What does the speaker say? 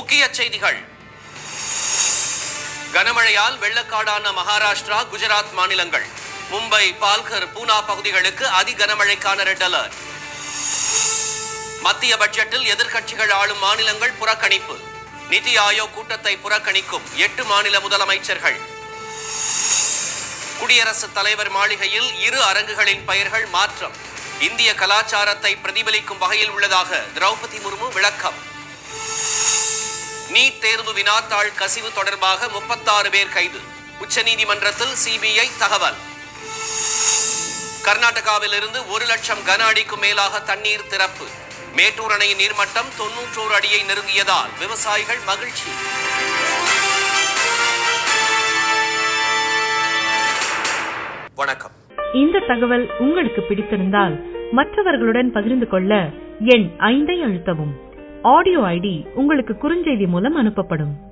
முக்கிய செய்திகள் கனமழையால் வெள்ளக்காடான மகாராஷ்டிரா குஜராத் மாநிலங்கள் மும்பை பால்கர் பூனா பகுதிகளுக்கு அதி கனமழைக்கான ரெட் அலர்ட் மத்திய பட்ஜெட்டில் எதிர்க்கட்சிகள் ஆளும் மாநிலங்கள் புறக்கணிப்பு நிதி ஆயோக் கூட்டத்தை புறக்கணிக்கும் எட்டு மாநில முதலமைச்சர்கள் குடியரசுத் தலைவர் மாளிகையில் இரு அரங்குகளின் பெயர்கள் மாற்றம் இந்திய கலாச்சாரத்தை பிரதிபலிக்கும் வகையில் உள்ளதாக திரௌபதி முர்மு விளக்கம் நீட் தேர்வு வினாத்தாள் கசிவு தொடர்பாக முப்பத்தாறு பேர் கைது உச்சநீதிமன்றத்தில் சிபிஐ தகவல் கர்நாடகாவில் இருந்து ஒரு லட்சம் கன அடிக்கும் மேலாக தண்ணீர் திறப்பு மேட்டூர் அணையின் நீர்மட்டம் தொன்னூற்றோரு அடியை நெருங்கியதால் விவசாயிகள் மகிழ்ச்சி வணக்கம் இந்த தகவல் உங்களுக்கு பிடித்திருந்தால் மற்றவர்களுடன் பகிர்ந்து கொள்ள எண் ஐந்தை அழுத்தவும் ஆடியோ ஐடி உங்களுக்கு குறுஞ்செய்தி மூலம் அனுப்பப்படும்